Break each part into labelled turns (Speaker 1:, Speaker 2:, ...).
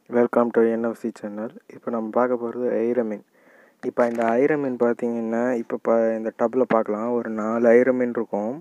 Speaker 1: welcome to NFC channel இப்போ நம்ம பார்க்க போகிறது ஐரமீன் இப்போ இந்த ஐரமீன் பார்த்தீங்கன்னா இப்போ ப இந்த டப்பில் பார்க்கலாம் ஒரு நாலு ஐரமீன் இருக்கும்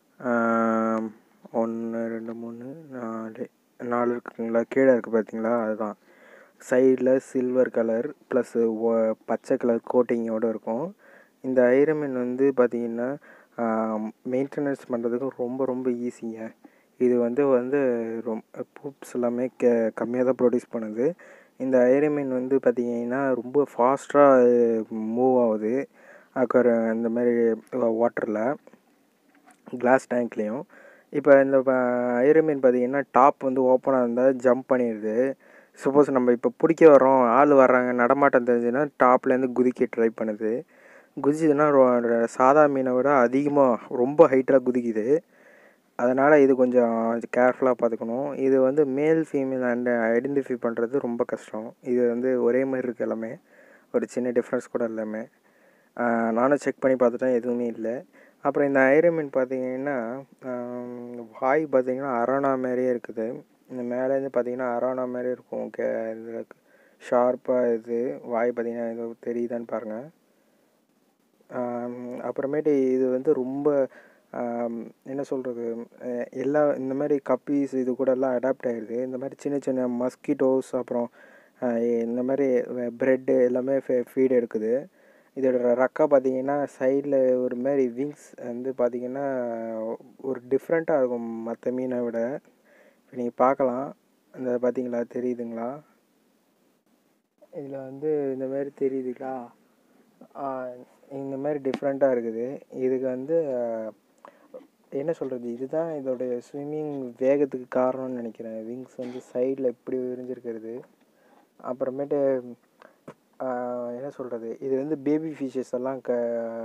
Speaker 1: ஒன்று ரெண்டு மூணு நாலு நாலு இருக்குங்களா கீழே இருக்குது பார்த்தீங்களா அதுதான் சைடில் சில்வர் கலர் ப்ளஸ்ஸு பச்சை கலர் கோட்டிங்கோடு இருக்கும் இந்த ஐரமீன் வந்து பார்த்திங்கன்னா மெயின்டெனன்ஸ் பண்ணுறதுக்கு ரொம்ப ரொம்ப ஈஸிங்க இது வந்து வந்து ரொம் பூப்ஸ் எல்லாமே கே கம்மியாக தான் ப்ரொடியூஸ் பண்ணுது இந்த ஐரமீன் வந்து பார்த்திங்கன்னா ரொம்ப ஃபாஸ்ட்டாக மூவ் ஆகுது அப்புறம் இந்த மாதிரி வாட்டரில் கிளாஸ் டேங்க்லேயும் இப்போ இந்த ஐரமீன் பார்த்திங்கன்னா டாப் வந்து ஓப்பனாக இருந்தால் ஜம்ப் பண்ணிடுது சப்போஸ் நம்ம இப்போ பிடிக்க வரோம் ஆள் வர்றாங்க நடமாட்டம் தெரிஞ்சுன்னா டாப்லேருந்து குதிக்க ட்ரை பண்ணுது குதிச்சதுன்னா சாதா மீனை விட அதிகமாக ரொம்ப ஹைட்டாக குதிக்குது அதனால் இது கொஞ்சம் கேர்ஃபுல்லாக பார்த்துக்கணும் இது வந்து மேல் ஃபீமேல் அண்ட் ஐடென்டிஃபை பண்ணுறது ரொம்ப கஷ்டம் இது வந்து ஒரே மாதிரி இருக்குது எல்லாமே ஒரு சின்ன டிஃப்ரென்ஸ் கூட எல்லாமே நானும் செக் பண்ணி பார்த்துட்டேன் எதுவுமே இல்லை அப்புறம் இந்த ஐரமீன் பார்த்தீங்கன்னா வாய் பார்த்தீங்கன்னா அரோனா மாதிரியே இருக்குது இந்த மேலேருந்து பார்த்தீங்கன்னா அரோனா மாதிரி இருக்கும் கே இதில் ஷார்ப்பாக இது வாய் பார்த்தீங்கன்னா இது தெரியுதான்னு பாருங்கள் அப்புறமேட்டு இது வந்து ரொம்ப என்ன சொல்கிறது எல்லா இந்த மாதிரி கப்பீஸ் இது கூட எல்லாம் அடாப்ட் ஆகிடுது இந்த மாதிரி சின்ன சின்ன மஸ்கிட்டோஸ் அப்புறம் இந்த மாதிரி ப்ரெட்டு எல்லாமே ஃபீட் எடுக்குது இதோட ரக்கா பார்த்தீங்கன்னா சைடில் ஒரு மாதிரி விங்ஸ் வந்து பார்த்திங்கன்னா ஒரு டிஃப்ரெண்ட்டாக இருக்கும் மற்ற மீனை விட இப்போ நீங்கள் பார்க்கலாம் இந்த பார்த்தீங்களா தெரியுதுங்களா இதில் வந்து இந்த மாதிரி தெரியுதுங்களா இந்த மாதிரி டிஃப்ரெண்ட்டாக இருக்குது இதுக்கு வந்து என்ன சொல்கிறது இதுதான் இதோடைய ஸ்விம்மிங் வேகத்துக்கு காரணம்னு நினைக்கிறேன் விங்ஸ் வந்து சைடில் இப்படி விரிஞ்சிருக்கிறது அப்புறமேட்டு என்ன சொல்கிறது இது வந்து பேபி ஃபிஷஸ் எல்லாம் க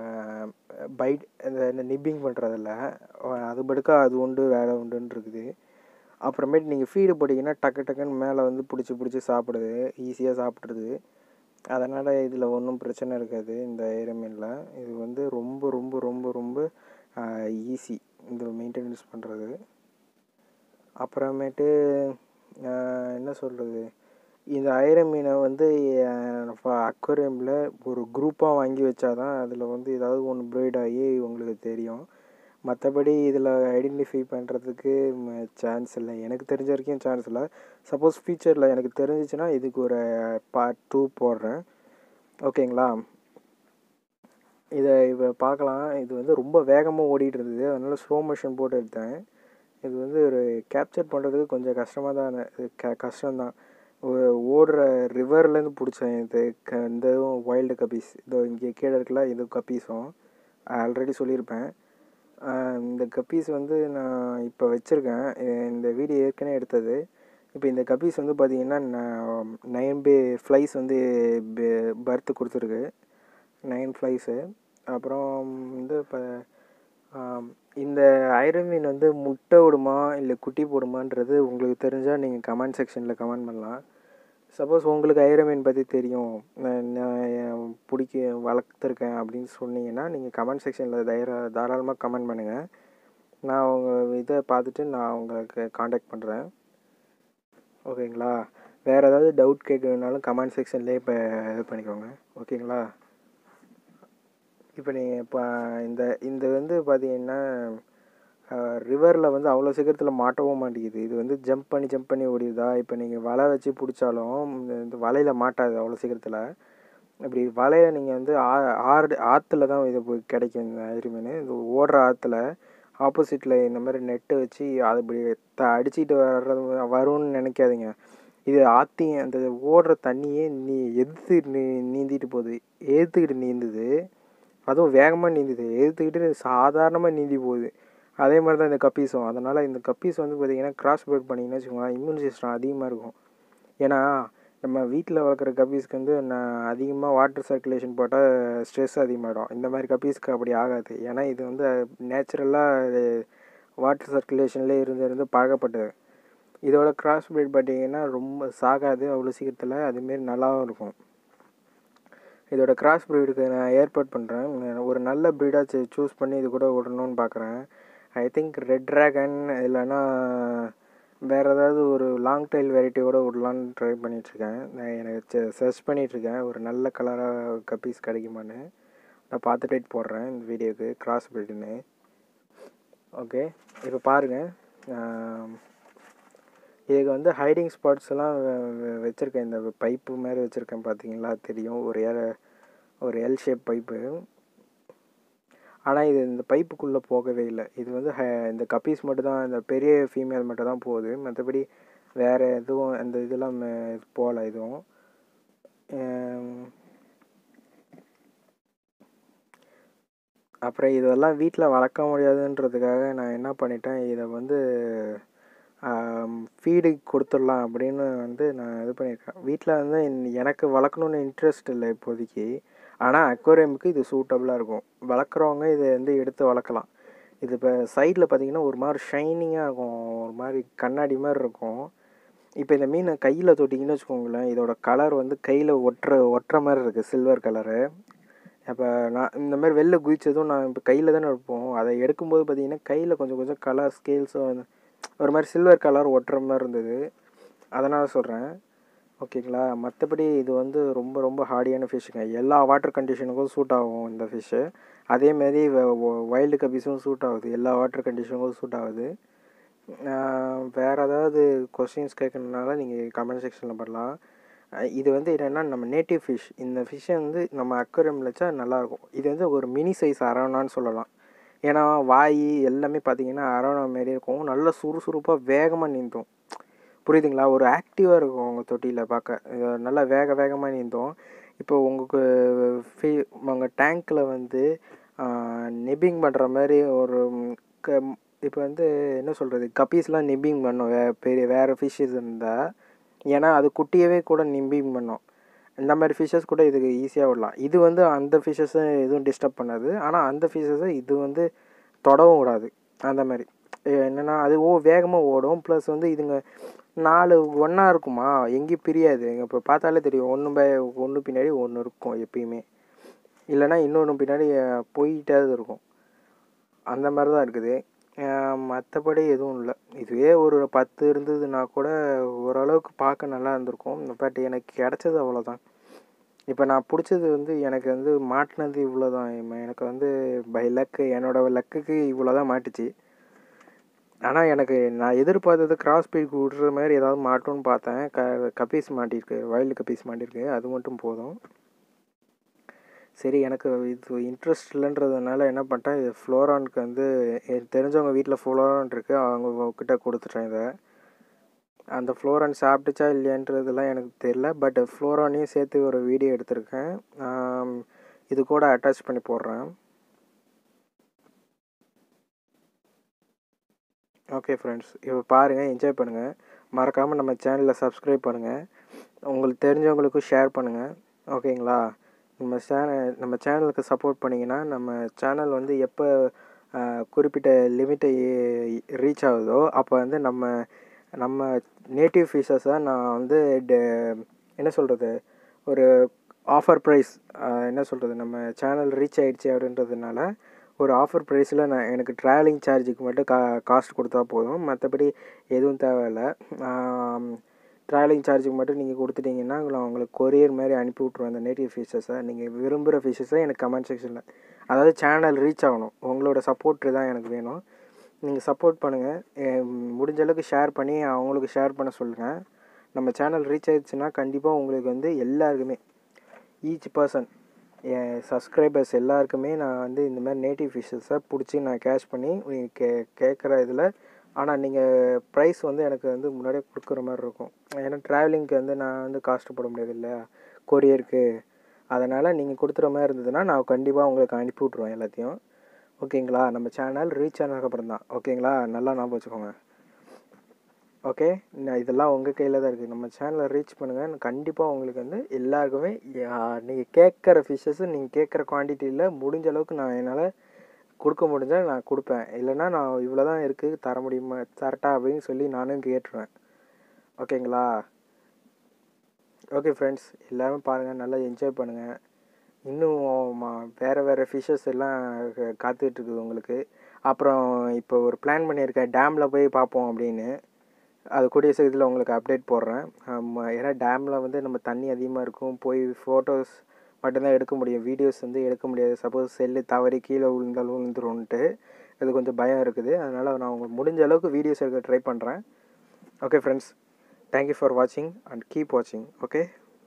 Speaker 1: பைட் இந்த நிப்பிங் பண்ணுறதில்ல அது படுக்கா அது உண்டு வேலை உண்டுன்னு இருக்குது அப்புறமேட்டு நீங்கள் ஃபீடு போட்டிங்கன்னா டக்கு டக்குன்னு மேலே வந்து பிடிச்சி பிடிச்சி சாப்பிடுது ஈஸியாக சாப்பிட்ருது அதனால் இதில் ஒன்றும் பிரச்சனை இருக்காது இந்த ஐரமீனில் இது வந்து ரொம்ப ரொம்ப ரொம்ப ரொம்ப ஈஸி இந்த மெயின்டெனன்ஸ் பண்ணுறது அப்புறமேட்டு என்ன சொல்கிறது இந்த ஐரமீனை வந்து அக்வரியமில் ஒரு குரூப்பாக வாங்கி வச்சா தான் அதில் வந்து ஏதாவது ஒன்று ப்ரீட் ஆகி உங்களுக்கு தெரியும் மற்றபடி இதில் ஐடென்டிஃபை பண்ணுறதுக்கு சான்ஸ் இல்லை எனக்கு தெரிஞ்ச வரைக்கும் சான்ஸ் இல்லை சப்போஸ் ஃபியூச்சரில் எனக்கு தெரிஞ்சிச்சுன்னா இதுக்கு ஒரு பார்ட் டூ போடுறேன் ஓகேங்களா இதை இப்போ பார்க்கலாம் இது வந்து ரொம்ப வேகமாக ஓடிட்டு இருந்தது அதனால் ஸ்லோ மோஷன் போட்டு எடுத்தேன் இது வந்து ஒரு கேப்சர் பண்ணுறதுக்கு கொஞ்சம் கஷ்டமாக தான் க கஷ்டம்தான் ஓடுற ரிவர்லேருந்து பிடிச்சேன் இது க இந்த வைல்டு கப்பீஸ் இதோ இங்கே கீழே இருக்குல்ல இது கப்பீஸும் ஆல்ரெடி சொல்லியிருப்பேன் இந்த கப்பீஸ் வந்து நான் இப்போ வச்சுருக்கேன் இந்த வீடியோ ஏற்கனவே எடுத்தது இப்போ இந்த கப்பீஸ் வந்து பார்த்திங்கன்னா நைன் பே ஃப்ளைஸ் வந்து பர்த்து கொடுத்துருக்கு நைன் ஃப்ளைஸு அப்புறம் வந்து இப்போ இந்த ஐரமீன் வந்து முட்டை விடுமா இல்லை குட்டி போடுமான்றது உங்களுக்கு தெரிஞ்சால் நீங்கள் கமெண்ட் செக்ஷனில் கமெண்ட் பண்ணலாம் சப்போஸ் உங்களுக்கு ஐரமீன் பற்றி தெரியும் நான் பிடிக்க வளர்த்துருக்கேன் அப்படின்னு சொன்னீங்கன்னா நீங்கள் கமெண்ட் செக்ஷனில் தைர தாராளமாக கமெண்ட் பண்ணுங்கள் நான் உங்கள் இதை பார்த்துட்டு நான் உங்களுக்கு காண்டாக்ட் பண்ணுறேன் ஓகேங்களா வேறு ஏதாவது டவுட் கேட்கணுனாலும் கமெண்ட் செக்ஷன்லேயே இப்போ இது பண்ணிக்கோங்க ஓகேங்களா இப்போ நீங்கள் இப்போ இந்த இந்த வந்து பார்த்தீங்கன்னா ரிவரில் வந்து அவ்வளோ சீக்கிரத்தில் மாட்டவும் மாட்டேங்குது இது வந்து ஜம்ப் பண்ணி ஜம்ப் பண்ணி ஓடிடுதா இப்போ நீங்கள் வலை வச்சு பிடிச்சாலும் இந்த வலையில் மாட்டாது அவ்வளோ சீக்கிரத்தில் இப்படி வலையை நீங்கள் வந்து ஆ ஆறு ஆற்றுல தான் இது கிடைக்கும் இந்த ஐரிமீன் இது ஓடுற ஆற்றுல ஆப்போசிட்டில் இந்த மாதிரி நெட்டு வச்சு அது இப்படி த அடிச்சுட்டு வர்றது வரும்னு நினைக்காதீங்க இது ஆற்றி அந்த ஓடுற தண்ணியே நீ எதிர்த்து நீ நீந்திட்டு போகுது எதிர்த்துக்கிட்டு நீந்துது அதுவும் வேகமாக நீந்துது எதிர்த்துக்கிட்டு சாதாரணமாக நீந்தி போகுது அதே மாதிரி தான் இந்த கப்பீஸும் அதனால் இந்த கப்பீஸ் வந்து பார்த்திங்கன்னா கிராஸ் ப்ரீட் பண்ணிங்கன்னு வச்சுக்கோங்களேன் இம்யூன் சிஸ்டம் அதிகமாக இருக்கும் ஏன்னா நம்ம வீட்டில் வளர்க்குற கப்பீஸ்க்கு வந்து நான் அதிகமாக வாட்டர் சர்க்குலேஷன் போட்டால் ஸ்ட்ரெஸ் அதிகமாகிடும் இந்த மாதிரி கப்பீஸ்க்கு அப்படி ஆகாது ஏன்னா இது வந்து நேச்சுரலாக வாட்டர் சர்க்குலேஷன்லேயே இருந்து இருந்து பழகப்பட்டது இதோட கிராஸ் ப்ரீட் பார்த்திங்கன்னா ரொம்ப சாகாது அவ்வளோ சீக்கிரத்தில் அதுமாரி நல்லாவும் இருக்கும் இதோட கிராஸ் ப்ரீடுக்கு நான் ஏற்பாடு பண்ணுறேன் ஒரு நல்ல ப்ரீடாக சூஸ் பண்ணி இது கூட விடணும்னு பார்க்குறேன் ஐ திங்க் ரெட் ட்ராகன் இல்லைன்னா வேறு ஏதாவது ஒரு லாங் டைல் வெரைட்டியோட விடலான்னு ட்ரை பண்ணிகிட்ருக்கேன் நான் எனக்கு சர்ச் பண்ணிகிட்ருக்கேன் ஒரு நல்ல கலராக கப்பீஸ் கிடைக்குமான்னு நான் பார்த்துட்டு போடுறேன் இந்த வீடியோக்கு கிராஸ் பில்டுன்னு ஓகே இப்போ பாருங்கள் இதுக்கு வந்து ஹைடிங் ஸ்பாட்ஸ் எல்லாம் வச்சுருக்கேன் இந்த பைப்பு மாதிரி வச்சுருக்கேன் பார்த்தீங்களா தெரியும் ஒரு எல் ஒரு எல் ஷேப் பைப்பு ஆனால் இது இந்த பைப்புக்குள்ளே போகவே இல்லை இது வந்து ஹ இந்த கப்பீஸ் மட்டும் தான் இந்த பெரிய ஃபீமேல் மட்டும் தான் போகுது மற்றபடி வேறு எதுவும் அந்த இதெல்லாம் போகல எதுவும் அப்புறம் இதெல்லாம் வீட்டில் வளர்க்க முடியாதுன்றதுக்காக நான் என்ன பண்ணிட்டேன் இதை வந்து ஃபீடு கொடுத்துடலாம் அப்படின்னு வந்து நான் இது பண்ணியிருக்கேன் வீட்டில் வந்து எனக்கு வளர்க்கணுன்னு இன்ட்ரெஸ்ட் இல்லை இப்போதைக்கு ஆனால் அக்வேரியமுக்கு இது சூட்டபுளாக இருக்கும் வளர்க்குறவங்க இதை வந்து எடுத்து வளர்க்கலாம் இது இப்போ சைடில் பார்த்தீங்கன்னா ஒரு மாதிரி ஷைனிங்காக இருக்கும் ஒரு மாதிரி கண்ணாடி மாதிரி இருக்கும் இப்போ இந்த மீனை கையில் தொட்டிங்கன்னு வச்சுக்கோங்களேன் இதோட கலர் வந்து கையில் ஒட்டுற ஒட்டுற மாதிரி இருக்குது சில்வர் கலரு இப்போ நான் இந்த மாதிரி வெளில குதிச்சதும் நான் இப்போ கையில் தானே இருப்போம் அதை எடுக்கும்போது பார்த்தீங்கன்னா கையில் கொஞ்சம் கொஞ்சம் கலர் ஸ்கேல்ஸும் ஒரு மாதிரி சில்வர் கலர் ஒட்டுற மாதிரி இருந்தது அதனால் சொல்கிறேன் ஓகேங்களா மற்றபடி இது வந்து ரொம்ப ரொம்ப ஹார்டியான ஃபிஷ்ஷுங்க எல்லா வாட்டர் கண்டிஷனுக்கும் சூட் ஆகும் இந்த ஃபிஷ்ஷு அதேமாரி வைல்டு கப்பீஸும் சூட் ஆகுது எல்லா வாட்டர் கண்டிஷனுக்கும் சூட் ஆகுது வேறு ஏதாவது கொஸ்டின்ஸ் கேட்கணுனால நீங்கள் கமெண்ட் செக்ஷனில் பண்ணலாம் இது வந்து என்னென்னா நம்ம நேட்டிவ் ஃபிஷ் இந்த ஃபிஷ்ஷை வந்து நம்ம அக்வரியமில் வச்சா நல்லாயிருக்கும் இது வந்து ஒரு மினி சைஸ் அரோனான்னு சொல்லலாம் ஏன்னா வாய் எல்லாமே பார்த்தீங்கன்னா அரோனா மாரி இருக்கும் நல்லா சுறுசுறுப்பாக வேகமாக நீந்தும் புரியுதுங்களா ஒரு ஆக்டிவாக இருக்கும் உங்கள் தொட்டியில் பார்க்க நல்லா வேக வேகமாக நீந்தும் இப்போ உங்களுக்கு ஃபீ உங்கள் டேங்க்கில் வந்து நெப்பிங் பண்ணுற மாதிரி ஒரு க இப்போ வந்து என்ன சொல்கிறது கப்பீஸ்லாம் நிப்பிங் பண்ணும் வே பெரிய வேறு ஃபிஷ்ஷஸ் இருந்தால் ஏன்னா அது குட்டியவே கூட நிம்பிங் பண்ணும் இந்த மாதிரி ஃபிஷ்ஷஸ் கூட இதுக்கு ஈஸியாக விடலாம் இது வந்து அந்த ஃபிஷ்ஷஸை எதுவும் டிஸ்டர்ப் பண்ணாது ஆனால் அந்த ஃபிஷ்ஷஸை இது வந்து தொடவும் விடாது அந்த மாதிரி என்னென்னா அது ஓ வேகமாக ஓடும் ப்ளஸ் வந்து இதுங்க நாலு ஒன்றா இருக்குமா எங்கேயும் பிரியாது இப்போ பார்த்தாலே தெரியும் ஒன்று பை ஒன்று பின்னாடி ஒன்று இருக்கும் எப்பயுமே இல்லைனா இன்னொன்று பின்னாடி போயிட்டே இருக்கும் அந்த மாதிரி தான் இருக்குது மற்றபடி எதுவும் இல்லை இதுவே ஒரு பத்து இருந்ததுன்னா கூட ஓரளவுக்கு பார்க்க நல்லா இருந்திருக்கும் பட் எனக்கு கிடச்சது அவ்வளோதான் இப்போ நான் பிடிச்சது வந்து எனக்கு வந்து மாட்டினது இவ்வளோ தான் எனக்கு வந்து பை லக்கு என்னோடய லக்குக்கு இவ்வளோ தான் மாட்டுச்சு ஆனால் எனக்கு நான் எதிர்பார்த்தது கிராஸ் பீட் விடுற மாதிரி ஏதாவது மாட்டும்னு பார்த்தேன் க கப்பீஸ் மாட்டியிருக்கு வைல்டு கப்பீஸ் மாட்டியிருக்கு அது மட்டும் போதும் சரி எனக்கு இது இன்ட்ரெஸ்ட் இல்லைன்றதுனால என்ன பண்ணிட்டேன் இது ஃப்ளோரானுக்கு வந்து எனக்கு தெரிஞ்சவங்க வீட்டில் ஃப்ளோரான் இருக்குது அவங்க கிட்ட கொடுத்துட்டேன் இதை அந்த ஃப்ளோரான் சாப்பிட்டுச்சா இல்லையன்றதுலாம் எனக்கு தெரில பட் ஃப்ளோரானையும் சேர்த்து ஒரு வீடியோ எடுத்திருக்கேன் இது கூட அட்டாச் பண்ணி போடுறேன் ஓகே ஃப்ரெண்ட்ஸ் இப்போ பாருங்கள் என்ஜாய் பண்ணுங்கள் மறக்காமல் நம்ம சேனலில் சப்ஸ்கிரைப் பண்ணுங்கள் உங்களுக்கு தெரிஞ்சவங்களுக்கும் ஷேர் பண்ணுங்கள் ஓகேங்களா நம்ம சேனல் நம்ம சேனலுக்கு சப்போர்ட் பண்ணிங்கன்னா நம்ம சேனல் வந்து எப்போ குறிப்பிட்ட லிமிட்டை ரீச் ஆகுதோ அப்போ வந்து நம்ம நம்ம நேட்டிவ் ஃபீஸஸை நான் வந்து என்ன சொல்கிறது ஒரு ஆஃபர் ப்ரைஸ் என்ன சொல்கிறது நம்ம சேனல் ரீச் ஆகிடுச்சி அப்படின்றதுனால ஒரு ஆஃபர் ப்ரைஸில் நான் எனக்கு ட்ராவலிங் சார்ஜுக்கு மட்டும் கா காஸ்ட் கொடுத்தா போதும் மற்றபடி எதுவும் தேவையில்லை ட்ராவலிங் சார்ஜுக்கு மட்டும் நீங்கள் கொடுத்துட்டீங்கன்னா நான் உங்களுக்கு கொரியர் மாதிரி அனுப்பி விட்ருவேன் அந்த நேட்டிவ் ஃபிஷஸை நீங்கள் விரும்புகிற ஃபிஷஸை எனக்கு கமெண்ட் செக்ஷனில் அதாவது சேனல் ரீச் ஆகணும் உங்களோட சப்போர்ட்டு தான் எனக்கு வேணும் நீங்கள் சப்போர்ட் பண்ணுங்கள் முடிஞ்ச அளவுக்கு ஷேர் பண்ணி அவங்களுக்கு ஷேர் பண்ண சொல்லுங்கள் நம்ம சேனல் ரீச் ஆயிடுச்சுன்னா கண்டிப்பாக உங்களுக்கு வந்து எல்லாருக்குமே ஈச் பர்சன் என் சப்ஸ்கிரைபர்ஸ் எல்லாருக்குமே நான் வந்து இந்த மாதிரி நேட்டிவ் ஃபிஷ்ஷஸை பிடிச்சி நான் கேஷ் பண்ணி நீங்கள் கே கேட்குற இதில் ஆனால் நீங்கள் ப்ரைஸ் வந்து எனக்கு வந்து முன்னாடியே கொடுக்குற மாதிரி இருக்கும் ஏன்னா ட்ராவலிங்க்கு வந்து நான் வந்து காஸ்ட் போட முடியாது இல்லையா கொரியருக்கு அதனால் நீங்கள் கொடுத்துற மாதிரி இருந்ததுன்னா நான் கண்டிப்பாக உங்களுக்கு அனுப்பி விட்ருவேன் எல்லாத்தையும் ஓகேங்களா நம்ம சேனல் ரீச் ஆனதுக்கப்புறம் தான் ஓகேங்களா நல்லா ஞாபகம் வச்சுக்கோங்க ஓகே நான் இதெல்லாம் உங்கள் கையில் தான் இருக்குது நம்ம சேனலை ரீச் பண்ணுங்கள் கண்டிப்பாக உங்களுக்கு வந்து எல்லாருக்குமே நீங்கள் கேட்குற ஃபிஷ்ஷஸ் நீங்கள் கேட்குற குவான்டிட்டியில் முடிஞ்ச அளவுக்கு நான் என்னால் கொடுக்க முடிஞ்சால் நான் கொடுப்பேன் இல்லைன்னா நான் இவ்வளோ தான் இருக்குது தர முடியுமா தரட்டா அப்படின்னு சொல்லி நானும் கேட்டுருவேன் ஓகேங்களா ஓகே ஃப்ரெண்ட்ஸ் எல்லோரும் பாருங்கள் நல்லா என்ஜாய் பண்ணுங்கள் இன்னும் வேறு வேறு ஃபிஷ்ஷஸ் எல்லாம் காத்துட்ருக்குது உங்களுக்கு அப்புறம் இப்போ ஒரு பிளான் பண்ணியிருக்கேன் டேமில் போய் பார்ப்போம் அப்படின்னு அது கூடிய சீக்கிரத்தில் உங்களுக்கு அப்டேட் போடுறேன் ஆமாம் ஏன்னா டேமில் வந்து நம்ம தண்ணி அதிகமாக இருக்கும் போய் ஃபோட்டோஸ் மட்டும்தான் எடுக்க முடியும் வீடியோஸ் வந்து எடுக்க முடியாது சப்போஸ் செல்லு தவறி கீழே விழுந்தாலும் விழுந்துரும்ன்ட்டு அது கொஞ்சம் பயம் இருக்குது அதனால் நான் உங்களுக்கு முடிஞ்ச அளவுக்கு வீடியோஸ் எடுக்க ட்ரை பண்ணுறேன் ஓகே ஃப்ரெண்ட்ஸ் தேங்க்யூ ஃபார் வாட்சிங் அண்ட் கீப் வாட்சிங் ஓகே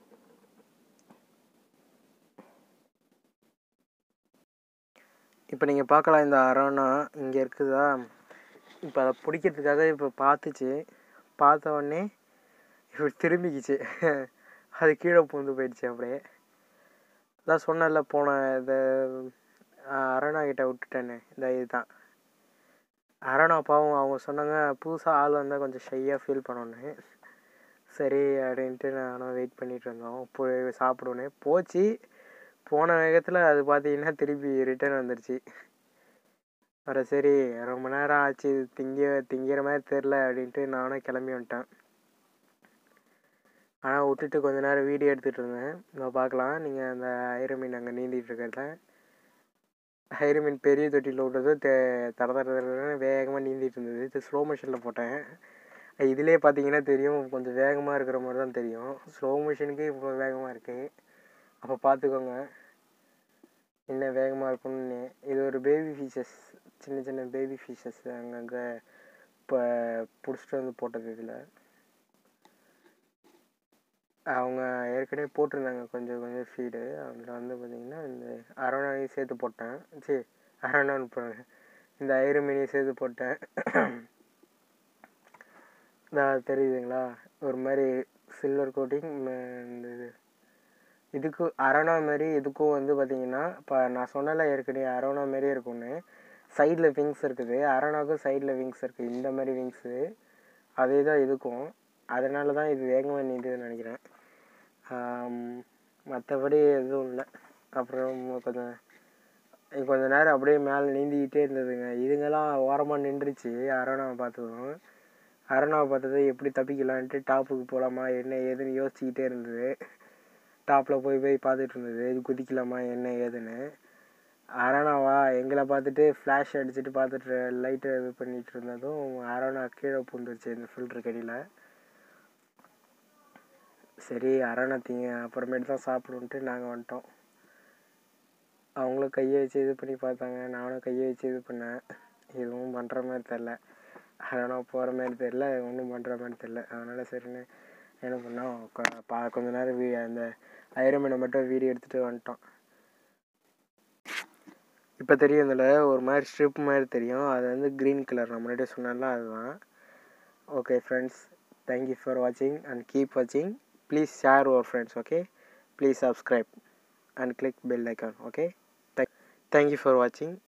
Speaker 1: இப்போ நீங்கள் பார்க்கலாம் இந்த அரணா இங்கே இருக்குதா இப்போ அதை பிடிக்கிறதுக்காக இப்போ பார்த்துச்சு பார்த்த உடனே இப்படி திரும்பிக்கிச்சு அது கீழே பூந்து போயிடுச்சு அப்படியே அதான் சொன்னல போன இந்த அரணா கிட்ட விட்டுட்டேன்னு இந்த இதுதான் அரணா பாவம் அவங்க சொன்னாங்க புதுசாக ஆள் வந்தால் கொஞ்சம் ஷையாக ஃபீல் பண்ணோன்னு சரி அப்படின்ட்டு நானும் வெயிட் பண்ணிகிட்டு இருந்தோம் போய் சாப்பிடுவோன்னே போச்சு போன வேகத்தில் அது பார்த்தீங்கன்னா திருப்பி ரிட்டர்ன் வந்துடுச்சு வர சரி ரொம்ப நேரம் ஆச்சு இது திங்க திங்கிற மாதிரி தெரில அப்படின்ட்டு நானும் கிளம்பி வந்துட்டேன் ஆனால் விட்டுட்டு கொஞ்ச நேரம் வீடியோ எடுத்துகிட்டு இருந்தேன் இங்கே பார்க்கலாம் நீங்கள் அந்த ஐர மீன் அங்கே நீந்திட்டு இருக்கிறத ஐர மீன் பெரிய தொட்டியில் விட்டது தே தர தர தரன்னு வேகமாக நீந்திட்டு இருந்தது இது ஸ்லோ மோஷனில் போட்டேன் இதிலே பார்த்தீங்கன்னா தெரியும் கொஞ்சம் வேகமாக இருக்கிற மாதிரி தான் தெரியும் ஸ்லோ மோஷனுக்கே இவ்வளோ வேகமாக இருக்குது அப்போ பார்த்துக்கோங்க என்ன வேகமாக இருக்கும்னு இது ஒரு பேபி ஃபிஷஸ் சின்ன சின்ன பேபி ஃபிஷஸ் அங்கங்கே இப்போ பிடிச்சிட்டு வந்து போட்டது இதில் அவங்க ஏற்கனவே போட்டிருந்தாங்க கொஞ்சம் கொஞ்சம் ஃபீடு அதில் வந்து பார்த்திங்கன்னா இந்த அரோனாவையும் சேர்த்து போட்டேன் சரி அரோனான்னு போடுறேன் இந்த ஐரு மீனையும் சேர்த்து போட்டேன் இதான் தெரியுதுங்களா ஒரு மாதிரி சில்வர் கோட்டிங் இந்த இது இதுக்கு அரோனா மாரி இதுக்கும் வந்து பார்த்திங்கன்னா இப்போ நான் சொன்னல ஏற்கனவே அரோனா மாரி இருக்கும்னு சைடில் விங்ஸ் இருக்குது அரோனாவுக்கும் சைடில் விங்ஸ் இருக்குது இந்த மாதிரி விங்ஸு அதே தான் இதுக்கும் அதனால தான் இது வேகமாக நீந்துதுன்னு நினைக்கிறேன் மற்றபடி எதுவும் இல்லை அப்புறம் கொஞ்சம் கொஞ்ச நேரம் அப்படியே மேலே நீந்திக்கிட்டே இருந்ததுங்க இதுங்கெல்லாம் ஓரமாக நின்றுச்சு அரோனாவை பார்த்ததும் அரோனாவை பார்த்தது எப்படி தப்பிக்கலான்ட்டு டாப்புக்கு போகலாமா என்ன ஏதுன்னு யோசிச்சுக்கிட்டே இருந்தது டாப்பில் போய் போய் பார்த்துட்டு இருந்தது இது குதிக்கலாமா என்ன ஏதுன்னு அரோனாவா எங்களை பார்த்துட்டு ஃப்ளாஷ் அடிச்சுட்டு பார்த்துட்டு லைட்டை இது பண்ணிகிட்டு இருந்ததும் அரோனா கீழே பூந்துருச்சு இந்த ஃபில்ட்ரு கடியில் சரி அரணை தீங்க அப்புறமேட்டு தான் சாப்பிடுன்ட்டு நாங்கள் வந்துட்டோம் அவங்களும் கையை வச்சு இது பண்ணி பார்த்தாங்க நானும் கையை வச்சு இது பண்ணேன் எதுவும் பண்ணுற மாதிரி தெரில அரணா போகிற மாதிரி தெரில ஒன்றும் பண்ணுற மாதிரி தெரில அதனால் சரின்னு என்ன பண்ணோம் பா கொஞ்ச நேரம் வீ அந்த ஐரமீனை மட்டும் வீடியோ எடுத்துகிட்டு வந்துட்டோம் இப்போ தெரியும் இதில் ஒரு மாதிரி ஸ்ட்ரிப் மாதிரி தெரியும் அது வந்து க்ரீன் கலர் நான் முன்னாடியே சொன்னால அதுதான் ஓகே ஃப்ரெண்ட்ஸ் தேங்க்யூ ஃபார் வாட்சிங் அண்ட் கீப் வாட்சிங் please share our friends okay please subscribe and click bell icon okay thank you for watching